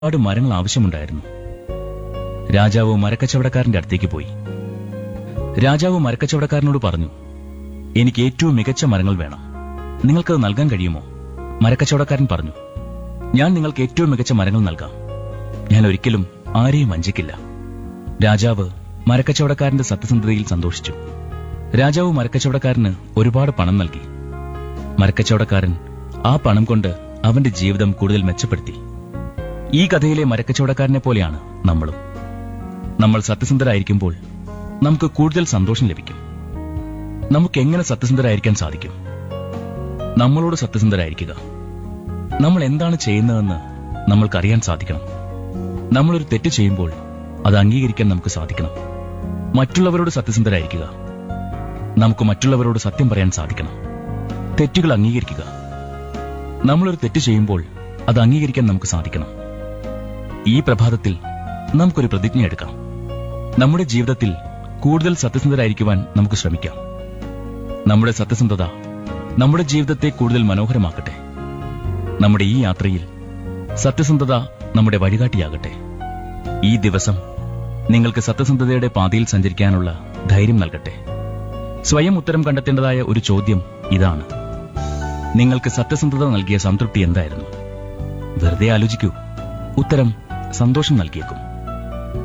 ഒരുപാട് മരങ്ങൾ ആവശ്യമുണ്ടായിരുന്നു രാജാവ് മരക്കച്ചവടക്കാരന്റെ അടുത്തേക്ക് പോയി രാജാവ് മരക്കച്ചവടക്കാരനോട് പറഞ്ഞു എനിക്ക് ഏറ്റവും മികച്ച മരങ്ങൾ വേണം നിങ്ങൾക്കത് നൽകാൻ കഴിയുമോ മരക്കച്ചവടക്കാരൻ പറഞ്ഞു ഞാൻ നിങ്ങൾക്ക് ഏറ്റവും മികച്ച മരങ്ങൾ നൽകാം ഞാൻ ഒരിക്കലും ആരെയും വഞ്ചിക്കില്ല രാജാവ് മരക്കച്ചവടക്കാരന്റെ സത്യസന്ധതയിൽ സന്തോഷിച്ചു രാജാവ് മരക്കച്ചവടക്കാരന് ഒരുപാട് പണം നൽകി മരക്കച്ചവടക്കാരൻ ആ പണം കൊണ്ട് അവന്റെ ജീവിതം കൂടുതൽ മെച്ചപ്പെടുത്തി ഈ കഥയിലെ മരക്കച്ചവടക്കാരനെ പോലെയാണ് നമ്മളും നമ്മൾ സത്യസന്ധരായിരിക്കുമ്പോൾ നമുക്ക് കൂടുതൽ സന്തോഷം ലഭിക്കും നമുക്ക് എങ്ങനെ സത്യസന്ധരായിരിക്കാൻ സാധിക്കും നമ്മളോട് സത്യസന്ധരായിരിക്കുക നമ്മൾ എന്താണ് ചെയ്യുന്നതെന്ന് നമ്മൾക്കറിയാൻ സാധിക്കണം നമ്മളൊരു തെറ്റ് ചെയ്യുമ്പോൾ അത് അംഗീകരിക്കാൻ നമുക്ക് സാധിക്കണം മറ്റുള്ളവരോട് സത്യസന്ധരായിരിക്കുക നമുക്ക് മറ്റുള്ളവരോട് സത്യം പറയാൻ സാധിക്കണം തെറ്റുകൾ അംഗീകരിക്കുക നമ്മളൊരു തെറ്റ് ചെയ്യുമ്പോൾ അത് അംഗീകരിക്കാൻ നമുക്ക് സാധിക്കണം ഈ പ്രഭാതത്തിൽ നമുക്കൊരു പ്രതിജ്ഞ എടുക്കാം നമ്മുടെ ജീവിതത്തിൽ കൂടുതൽ സത്യസന്ധരായിരിക്കുവാൻ നമുക്ക് ശ്രമിക്കാം നമ്മുടെ സത്യസന്ധത നമ്മുടെ ജീവിതത്തെ കൂടുതൽ മനോഹരമാക്കട്ടെ നമ്മുടെ ഈ യാത്രയിൽ സത്യസന്ധത നമ്മുടെ വഴികാട്ടിയാകട്ടെ ഈ ദിവസം നിങ്ങൾക്ക് സത്യസന്ധതയുടെ പാതയിൽ സഞ്ചരിക്കാനുള്ള ധൈര്യം നൽകട്ടെ സ്വയം ഉത്തരം കണ്ടെത്തേണ്ടതായ ഒരു ചോദ്യം ഇതാണ് നിങ്ങൾക്ക് സത്യസന്ധത നൽകിയ സംതൃപ്തി എന്തായിരുന്നു വെറുതെ ആലോചിക്കൂ ഉത്തരം സന്തോഷം നൽകിയേക്കും